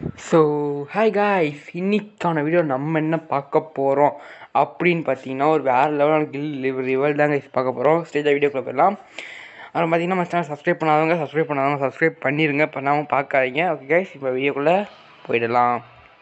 so hi guys இன்னைக்கான video நம்ம என்ன பார்க்க போகிறோம் அப்படின்னு பார்த்தீங்கன்னா ஒரு வேறு லெவலான கில் ரிவல் தான் கைஸ் பார்க்க போகிறோம் ஸ்டேஜாக வீடியோக்குள்ள போயிடலாம் அப்புறம் பார்த்தீங்கன்னா நம்ம சேனல் சப்ஸ்கிரைப் பண்ணாதவங்க சப்ஸ்கிரைப் பண்ணாதவங்க சப்ஸ்கிரைப் பண்ணிடுங்க பண்ணாமல் பார்க்காதீங்க ஓகே கைஸ் இப்போ வீடியோக்குள்ளே போயிடலாம்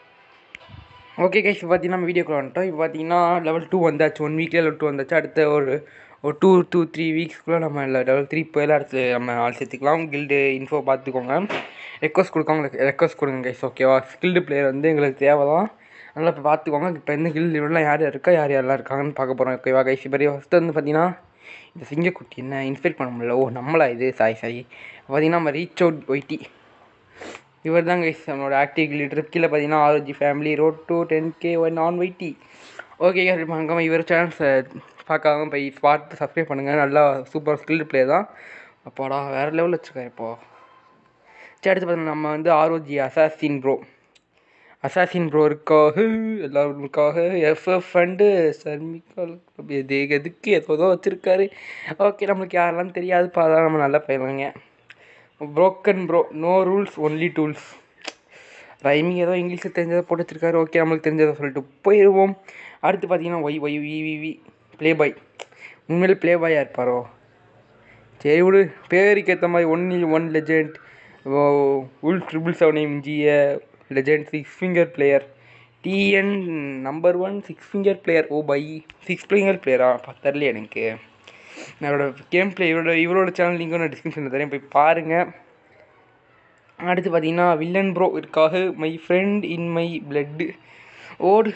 ஓகே கைஸ் இப்போ பார்த்தீங்கன்னா நம்ம வீடியோக்குள்ள வந்துட்டோம் இப்போ பார்த்தீங்கன்னா லெவல் டூ வந்தாச்சு ஒன் வீக்லேயே லெவல் டூ வந்தாச்சு அடுத்த ஒரு ஒரு டூ டூ த்ரீ வீக்ஸ்க்குள்ளே நம்ம லெவல் த்ரீ போயில அடுத்து நம்ம ஆள் சேர்த்துக்கலாம் கில்டு இன்ஃபோ பார்த்துக்கோங்க ரெக்வஸ்ட் கொடுக்காங்க ரெக்வஸ்ட் கொடுங்க கைஸ் ஓகேவா ஸ்கில்டு பிளேயர் வந்து எங்களுக்கு தேவை தான் அதனால் இப்போ பார்த்துக்கோங்க இப்போ எந்த கில்டு லெவலில் யார் யார் இருக்கா யார் யாரெல்லாம் இருக்காங்கன்னு பார்க்க போகிறோம் ஓகேவா கைஸ் இப்போ ஃபஸ்ட்டு வந்து பார்த்தீங்கன்னா இந்த சிங்கக்குட்டி என்ன இன்ஸ்பெக்ட் பண்ண முடியல ஓ நம்மளா இது சாய் சாய் பார்த்தீங்கன்னா நம்ம ரீச் அவுட் ஒய்டி இவர் தான் கைஸ் நம்மளோட ஆக்டிவ் லீடர் கீழே பார்த்தீங்கன்னா R O G family road to ten K one நான் ஒய்டி ஓகே கைஸ் மறக்காம இவர் சேனல்ஸை பார்க்காம போய் பார்த்து சப்ஸ்கிரைப் பண்ணுங்கள் நல்லா சூப்பர் ஸ்கில்டு பிளேயர் தான் அப்பாடா வேறு லெவலில் வச்சுருக்காரு இப்போது சரி அடுத்து பார்த்தீங்கன்னா நம்ம வந்து R O G assassin bro assassin bro இருக்காக எல்லோரும் இருக்காக எஃப்எஃப் அண்டு சர்மிகால் எது எதுக்கு ஏதோ வச்சுருக்காரு ஓகே நம்மளுக்கு யாரெல்லாம் தெரியாதுப்பா அதான் நம்ம நல்லா போயிடலாங்க broken bro no rules only tools rhyming ஏதோ இங்கிலீஷில் தெரிஞ்சதை போட்டு வச்சிருக்காரு ஓகே நம்மளுக்கு தெரிஞ்சதை சொல்லிட்டு போயிடுவோம் அடுத்து பார்த்தீங்கன்னா Y Y V V V play boy உண்மையிலே ப்ளே பாயாக இருப்பாரோ சரி விடு பேருக்கு ஏற்ற மாதிரி ஒன் ஒன் லெஜெண்ட் உல் ட்ரிபிள் செவனை மிஞ்சிய legend six finger player T N number one six finger player oh bye six finger பிளேயரா தெரில எனக்கு என்னோட கேம் பிளே இவரோட இவரோட சேனல் லிங்க்கும் நான் டிஸ்கிரிப்ஷனில் தரேன் போய் பாருங்கள் அடுத்து பார்த்தீங்கன்னா வில்லன் ப்ரோ இருக்காக my friend in my blood ஓடு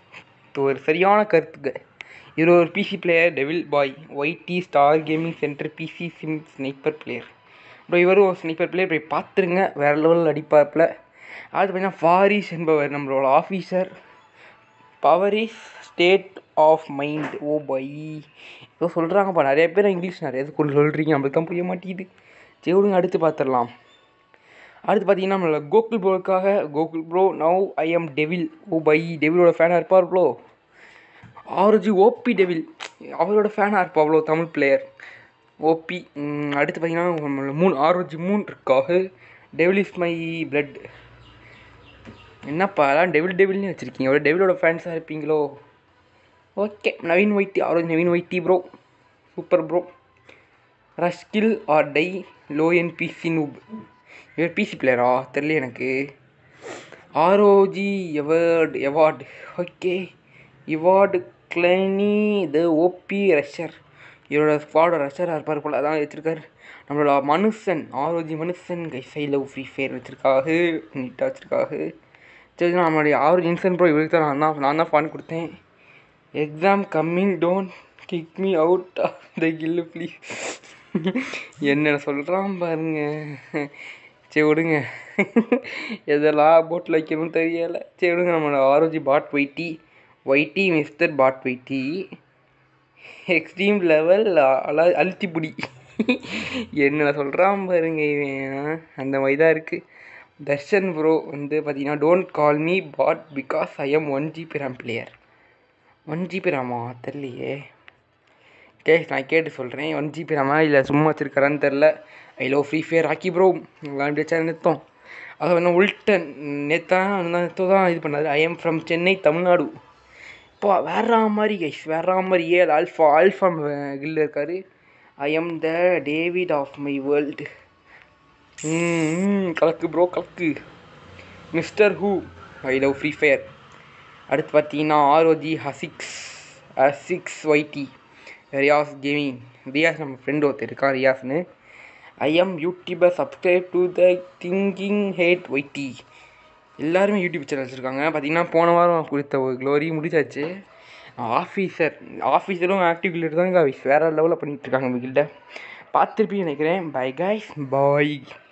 ஒரு சரியான கருத்துக்கு இவர் ஒரு P C player devil boy Y T star gaming centre P C sim sniper player அப்புறம் இவரும் ஒரு ஸ்னைப்பர் பிளேயர் போய் பார்த்துருங்க வேறு லெவலில் அடிப்பாப்பில் அடுத்து பார்த்தீங்கன்னா ஃபாரிஸ் என்பவர் நம்மளோட officer power is state of mind oh bye ஏதோ சொல்கிறாங்கப்பா நிறைய பேர் இங்கிலீஷ் நிறைய இது கொண்டு சொல்கிறீங்க நம்மளுக்கு தான் புரிய மாட்டேங்குது சரி விடுங்க அடுத்து பார்த்துடலாம் அடுத்து பார்த்தீங்கன்னா நம்மளோட கோகுல் ப்ரோக்காக Gokul bro now I am devil oh bye டெவிலோட ஃபேனாக இருப்பார் ப்ரோ ஆர்ஜி ஓபி டெவில் அவரோட ஃபேனாக இருப்பா அவ்வளோ தமிழ் பிளேயர் ஓபி அடுத்து பார்த்தீங்கன்னா மூணு ஆர்ஜி மூணு இருக்காக டெவில் இஸ் மை பிளட் என்னப்பா அதான் டெவில் டெவில்னு வச்சுருக்கீங்க ஒரு டெவிலோட ஃபேன்ஸாக இருப்பீங்களோ okay Naveen Y T R O G Naveen Y T bro super bro ரஷ்கில் ஆர் டை லோ என் பிசி நூப் இவர் பிசி பிளேயரா தெரியல எனக்கு ஆரோஜி எவர்டு எவார்டு ஓகே இவார்டு கிளைனி த ஓபி ரஷ்யர் இவரோட ஸ்குவாடோட ரஷ்யராக இருப்பார் போல் அதான் வச்சுருக்காரு நம்மளோட மனுஷன் ஆரோஜி மனுஷன் கை சைடில் ஃப்ரீ ஃபயர் வச்சுருக்காக நீட்டாக வச்சுருக்காக சரி நம்மளுடைய ஆரோஜி இன்சன் ப்ரோ இவருக்கு தான் நான் தான் நான் தான் ஃபான் கொடுத்தேன் exam coming don't kick me out of the guild please என்ன சொல்கிறான் பாருங்க சரி விடுங்க எதெல்லாம் போட்டில் வைக்கணும்னு தெரியலை சரி விடுங்க நம்மளோட R O G bot Y T Y T mister bot Y T extreme level அல அழுத்திப்புடி என்ன சொல்கிறான் பாருங்க இவன் அந்த மாதிரி தான் இருக்குது தர்ஷன் ப்ரோ வந்து பார்த்தீங்கன்னா don't call me bot because I am one G B RAM player one G B ரேமா தெரியலையே கே நான் கேட்டு சொல்கிறேன் ஒன் ஜிபி ரேமா இல்லை சும்மா வச்சுருக்காரான்னு தெரில I love Free Fire Rocky bro விளையாண்டு நிறுத்தம் அது வேணா உல்டன் நேத்தான் நேற்று தான் இது பண்ணார் I am from Chennai Tamil Nadu இப்போ வேற மாதிரி கைஸ் வேற மாதிரி ஏழு ஆல்ஃபா ஆல்ஃபா கில்ல இருக்கார் I am the David of my world கலக்கு ப்ரோ கலக்கு mister who I love Free Fire அடுத்து பார்த்தீங்கன்னா ஆரோஜி ஹசிக்ஸ் ஹசிக்ஸ் ஒய்டி ரியாஸ் கேமிங் ரியாஸ் நம்ம ஃப்ரெண்டு ஒருத்தர் இருக்கான் ரியாஸ்னு I am YouTuber subscribe to the thinking hate Y T எல்லாருமே யூடியூப் சேனல் வச்சுருக்காங்க பார்த்தீங்கன்னா போன வாரம் கொடுத்த ஒரு க்ளோரி முடிச்சாச்சு ஆஃபீஸர் ஆஃபீஸரும் ஆக்டிவ் கில்டர் தான் வேறு லெவலில் பண்ணிகிட்டு இருக்காங்க உங்கள்கிட்ட பார்த்துருப்பீங்க நினைக்கிறேன் பை கைஸ் பாய்